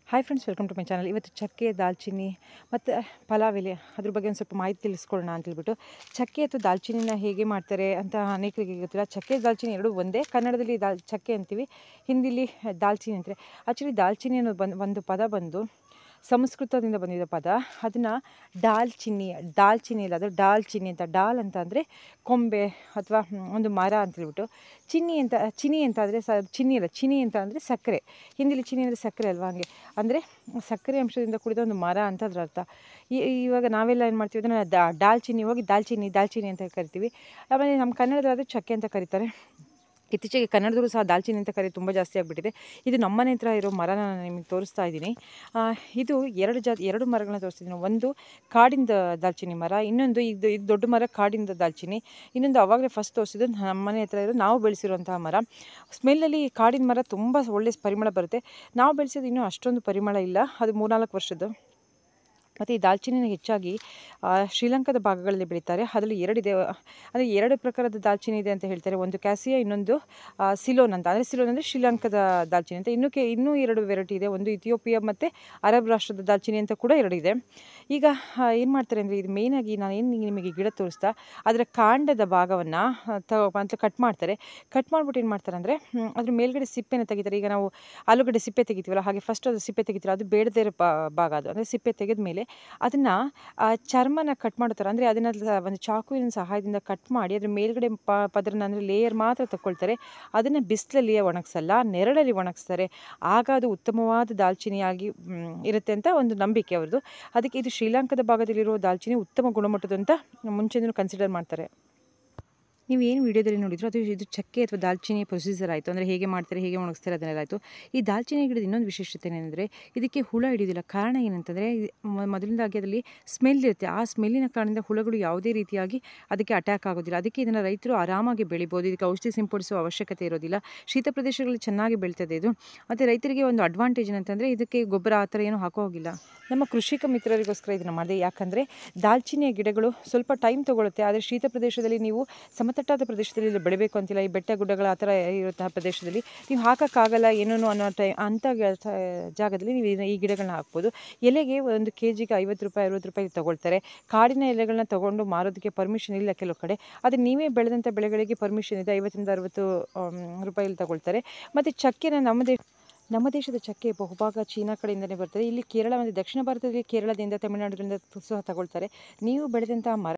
hi friends welcome to my channel ಇವತ್ತು ಚಕ್ಕೆ ದಾಲ್ಚಿನ್ನಿ ಮತ್ತು ಪಲಾವ್ ಎಲೆ ಅದ್ರ ಬಗ್ಗೆ ಒಂದು ಸ್ವಲ್ಪ ಮಾಹಿತಿ ತಿಳಿಸ್ಕೊಳ್ಳೋಣ ಅಂತ ಹೇಳ್ಬಿಟ್ಟು ಚಕ್ಕೆ ಅಥವಾ ದಾಲ್ಚಿನ್ನಿನ ಹೇಗೆ ಮಾಡ್ತಾರೆ ಅಂತ ಅನೇಕರಿಗೆ ಗೊತ್ತಿಲ್ಲ ಚಕ್ಕೆ ದಾಲ್ಚಿನ್ನಿ ಎರಡು ಒಂದೇ ಕನ್ನಡದಲ್ಲಿ ದಾಲ್ ಚಕ್ಕೆ ಅಂತೀವಿ ಹಿಂದಿಲಿ ದಾಲ್ಚಿನ್ನಿ ಅಂತಾರೆ ಆ್ಯಕ್ಚುಲಿ ದಾಲ್ಚಿನ್ನಿ ಅನ್ನೋದು ಬಂದು ಒಂದು ಪದ ಬಂದು ಸಂಸ್ಕೃತದಿಂದ ಬಂದಿದ್ದ ಪದ ಅದನ್ನು ದಾಲ್ಚಿನ್ನಿ ದಾಲ್ಚಿನ್ನಿ ಇಲ್ಲ ಅದು ಡಾಲ್ಚಿನ್ನಿ ಅಂತ ಡಾಲ್ ಅಂತ ಅಂದರೆ ಕೊಂಬೆ ಅಥವಾ ಒಂದು ಮರ ಅಂತ ಹೇಳ್ಬಿಟ್ಟು ಚಿನ್ನಿ ಅಂತ ಚಿನಿ ಅಂತ ಆದರೆ ಸ ಚಿನ್ನಿ ಅಲ್ಲ ಚಿನಿ ಅಂತ ಅಂದರೆ ಸಕ್ಕರೆ ಹಿಂದಿಲಿ ಚಿನಿ ಅಂದರೆ ಸಕ್ಕರೆ ಅಲ್ವಾ ಹಂಗೆ ಅಂದರೆ ಸಕ್ಕರೆ ಅಂಶದಿಂದ ಕೂಡಿದ ಒಂದು ಮರ ಅಂತ ಅದ್ರ ಅರ್ಥ ಈ ಇವಾಗ ನಾವೆಲ್ಲ ಏನು ಮಾಡ್ತೀವಿ ಅದನ್ನು ದಾ ಡಾಲ್ಚಿನ್ನಿ ಹೋಗಿ ದಾಲ್ಚಿನ್ನಿ ದಾಲ್ಚಿನ್ನಿ ಅಂತ ಕರಿತೀವಿ ಆಮೇಲೆ ನಮ್ಮ ಕನ್ನಡದಲ್ಲಾದರೆ ಚಕ್ಕೆ ಅಂತ ಕರೀತಾರೆ ಇತ್ತೀಚೆಗೆ ಕನ್ನಡದಲ್ಲೂ ಸಹ ದಾಲ್ಚಿನ್ನಿ ಅಂತ ಕರೆ ತುಂಬ ಜಾಸ್ತಿ ಆಗಿಬಿಟ್ಟಿದೆ ಇದು ನಮ್ಮನೆ ಹತ್ರ ಇರೋ ಮರನ ನಾನು ನಿಮಗೆ ತೋರಿಸ್ತಾ ಇದ್ದೀನಿ ಆ, ಇದು ಎರಡು ಜಾತಿ ಎರಡು ಮರಗಳನ್ನ ತೋರಿಸ್ತಿದ್ದೀನಿ ಒಂದು ಕಾಡಿಂದ ದಾಲ್ಚಿನ್ನಿ ಮರ ಇನ್ನೊಂದು ಇದು ಇದು ದೊಡ್ಡ ಮರ ಕಾಡಿಂದ ದಾಲ್ಚಿನ್ನಿ ಇನ್ನೊಂದು ಅವಾಗಲೇ ಫಸ್ಟ್ ತೋರಿಸಿದ್ದು ನಮ್ಮನೆ ಹತ್ರ ಇರೋ ನಾವು ಬೆಳೆಸಿರುವಂತಹ ಮರ ಸ್ಮೆಲ್ಲಲ್ಲಿ ಕಾಡಿನ ಮರ ತುಂಬ ಒಳ್ಳೆ ಪರಿಮಳ ಬರುತ್ತೆ ನಾವು ಬೆಳೆಸೋದು ಇನ್ನೂ ಅಷ್ಟೊಂದು ಪರಿಮಳ ಇಲ್ಲ ಅದು ಮೂರ್ನಾಲ್ಕು ವರ್ಷದ್ದು ಮತ್ತು ಈ ದಾಲ್ಚಿನ್ನಿನ ಹೆಚ್ಚಾಗಿ ಆ, ಶ್ರೀಲಂಕಾದ ಭಾಗಗಳಲ್ಲಿ ಬೆಳೀತಾರೆ ಅದರಲ್ಲಿ ಎರಡಿದೆ ಅಂದರೆ ಎರಡು ಪ್ರಕಾರದ ದಾಲ್ಚಿನ್ನಿ ಇದೆ ಅಂತ ಹೇಳ್ತಾರೆ ಒಂದು ಕ್ಯಾಸಿಯಾ ಇನ್ನೊಂದು ಆ, ಸಿಲೋನ್ ಅಂತ ಅಂದರೆ ಸಿಲೋನ್ ಅಂದರೆ ಶ್ರೀಲಂಕಾದ ದಾಲ್ಚಿನ್ನಿ ಅಂತ ಇನ್ನೂ ಕೆ ಇನ್ನೂ ಎರಡು ವೆರೈಟಿ ಇದೆ ಒಂದು ಇಥಿಯೋಪಿಯಾ ಮತ್ತು ಅರಬ್ ರಾಷ್ಟ್ರದ ದಾಲ್ಚಿನ್ನಿ ಅಂತ ಕೂಡ ಎರಡು ಇದೆ ಈಗ ಏನು ಮಾಡ್ತಾರೆ ಅಂದರೆ ಇದು ಮೇಯ್ನಾಗಿ ನಾನು ಏನು ನಿಮಗೆ ಗಿಡ ತೋರಿಸ್ತಾ ಅದರ ಕಾಂಡದ ಭಾಗವನ್ನು ತ ಅಂತ ಕಟ್ ಮಾಡ್ತಾರೆ ಕಟ್ ಮಾಡಿಬಿಟ್ಟು ಏನು ಮಾಡ್ತಾರೆ ಅಂದರೆ ಅದ್ರ ಮೇಲ್ಗಡೆ ಸಿಪ್ಪೆನ ತೆಗಿತಾರೆ ಈಗ ನಾವು ಆಲೂಗಡ್ಡೆ ಸಿಪ್ಪೆ ತೆಗಿತೀವಲ್ಲ ಹಾಗೆ ಫಸ್ಟ್ ಅದು ಸಿಪ್ಪೆ ತೆಗಿತೀರ ಅದು ಬೇಡದೇ ಇರೋ ಬಾ- ಭಾಗ ಅದು ಅಂದರೆ ಸಿಪ್ಪೆ ತೆಗೆದ ಮೇಲೆ ಅದನ್ನು ಚರ್ಮನ ಕಟ್ ಮಾಡ್ತಾರೆ ಅಂದರೆ ಅದನ್ನ ಲ- ಒಂದು ಚಾಕುವಿನ ಸಹಾಯದಿಂದ ಕಟ್ ಮಾಡಿ ಅದ್ರ ಮೇಲ್ಗಡೆ ಪ ಪದರನ ಅಂದರೆ ಲೇಯರ್ ಮಾತ್ರ ತಗೊಳ್ತಾರೆ ಅದನ್ನು ಬಿಸಿಲಲ್ಲಿ ಒಣಗಿಸಲ್ಲ ನೆರಳಲ್ಲಿ ಒಣಗಿಸ್ತಾರೆ ಆಗ ಅದು ಉತ್ತಮವಾದ ದಾಲ್ಚಿನ್ನಿಯಾಗಿ ಮ್, ಇರುತ್ತೆ ಅಂತ ಒಂದು ನಂಬಿಕೆ ಅವ್ರದ್ದು ಅದಕ್ಕೆ ಇದು ಶ್ರೀಲಂಕಾದ ಭಾಗದಲ್ಲಿರುವ ದಾಲ್ಚಿನ್ನಿ ಉತ್ತಮ ಗುಣಮಟ್ಟದ ಅಂತ ಮುಂಚೆನೂ ಕನ್ಸಿಡರ್ ಮಾಡ್ತಾರೆ ನೀವು ಏನು ವಿಡಿಯೋದಲ್ಲಿ ನೋಡಿದ್ರು ಅದು ಇದು ಚಕ್ಕೆ ಅಥವಾ ದಾಲ್ಚಿನ್ನಿ ಪ್ರೊಸೀಜರ್ ಆಯಿತು ಅಂದರೆ ಹೇಗೆ ಮಾಡ್ತಾರೆ ಹೇಗೆ ಒಣಗಿಸ್ತಾರೆ ಅದನ್ನೆಲ್ಲ ಆಯಿತು ಈ ದಾಲ್ಚಿನ್ನಿ ಗಿಡದ ಇನ್ನೊಂದು ವಿಶೇಷತೆ ಏನಂದರೆ ಇದಕ್ಕೆ ಹುಳ ಹಿಡಿಯೋದಿಲ್ಲ ಕಾರಣ ಏನಂತಂದರೆ ಮೊದಲಿಂದಾಗಿ ಅದರಲ್ಲಿ ಸ್ಮೆಲ್ ಇರುತ್ತೆ ಆ ಸ್ಮೆಲ್ಲಿನ ಕಾರಣದಿಂದ ಹುಳಗಳು ಯಾವುದೇ ರೀತಿಯಾಗಿ ಅದಕ್ಕೆ ಅಟ್ಯಾಕ್ ಆಗೋದಿಲ್ಲ ಅದಕ್ಕೆ ಇದನ್ನು ರೈತರು ಆರಾಮಾಗಿ ಬೆಳಿಬೋದು ಇದಕ್ಕೆ ಔಷಧಿ ಸಿಂಪಡಿಸುವ ಅವಶ್ಯಕತೆ ಇರೋದಿಲ್ಲ ಶೀತ ಪ್ರದೇಶಗಳಲ್ಲಿ ಚೆನ್ನಾಗಿ ಬೆಳೀತದೆ ಇದು ಮತ್ತು ರೈತರಿಗೆ ಒಂದು ಅಡ್ವಾಂಟೇಜ್ ಏನಂತಂದರೆ ಇದಕ್ಕೆ ಗೊಬ್ಬರ ಆ ಥರ ಏನೂ ಹಾಕೋ ಹೋಗಿಲ್ಲ ನಮ್ಮ ಕೃಷಿಕ ಮಿತ್ರರಿಗೋಸ್ಕರ ಇದನ್ನು ಮಾಡಿದೆ ಯಾಕಂದರೆ ದಾಲ್ಚಿನ್ನಿಯ ಗಿಡಗಳು ಸ್ವಲ್ಪ ಟೈಮ್ ತೊಗೊಳುತ್ತೆ ಆದರೆ ಶೀತ ಪ್ರದೇಶದಲ್ಲಿ ನೀವು ಸಮತಟ್ಟಾದ ಪ್ರದೇಶದಲ್ಲಿ ಇದು ಬೆಳಿಬೇಕು ಅಂತಿಲ್ಲ ಈ ಬೆಟ್ಟ ಗುಡ್ಡಗಳ ಆ ಥರ ಇರುವಂತಹ ಪ್ರದೇಶದಲ್ಲಿ ನೀವು ಹಾಕೋಕ್ಕಾಗಲ್ಲ ಏನೋ ಅನ್ನೋ ಟೈ ಅಂಥ ಗ- ಸ- ಜಾಗದಲ್ಲಿ ನೀವು ಇದನ್ನ- ಈ ಗಿಡಗಳನ್ನ ಹಾಕ್ಬೋದು ಎಲೆಗೆ ಒಂದು ಕೆ ಜಿಗೆ ಐವತ್ತು ರೂಪಾಯಿ ಅರವತ್ತು ರೂಪಾಯಿ ತಗೊಳ್ತಾರೆ ಕಾಡಿನ ಎಲೆಗಳನ್ನ ತಗೊಂಡು ಮಾರೋದಕ್ಕೆ ಪರ್ಮಿಷನ್ ಇಲ್ಲ ಕೆಲವು ಕಡೆ ಆದರೆ ನೀವೇ ಬೆಳೆದಂಥ ಬೆಳೆಗಳಿಗೆ ಪರ್ಮಿಷನ್ ಇದೆ ಐವತ್ತರಿಂದ ಅರವತ್ತು ರೂಪಾಯಲ್ಲಿ ತಗೊಳ್ತಾರೆ ಮತ್ತು ಚಕ್ಕೆನ ನಮ್ಮ ದೇಶ ನಮ್ಮ ದೇಶದ ಚಕ್ಕೆ ಬಹುಭಾಗ ಚೀನಾ ಕಡೆಯಿಂದಲೇ ಬರ್ತದೆ ಇಲ್ಲಿ ಕೇರಳ ಮತ್ತು ದಕ್ಷಿಣ ಭಾರತದಲ್ಲಿ ಕೇರಳದಿಂದ ತಮಿಳುನಾಡಿನಿಂದ ಸಹ ತಗೊಳ್ತಾರೆ ನೀವು ಬೆಳೆದಂತಹ ಮರ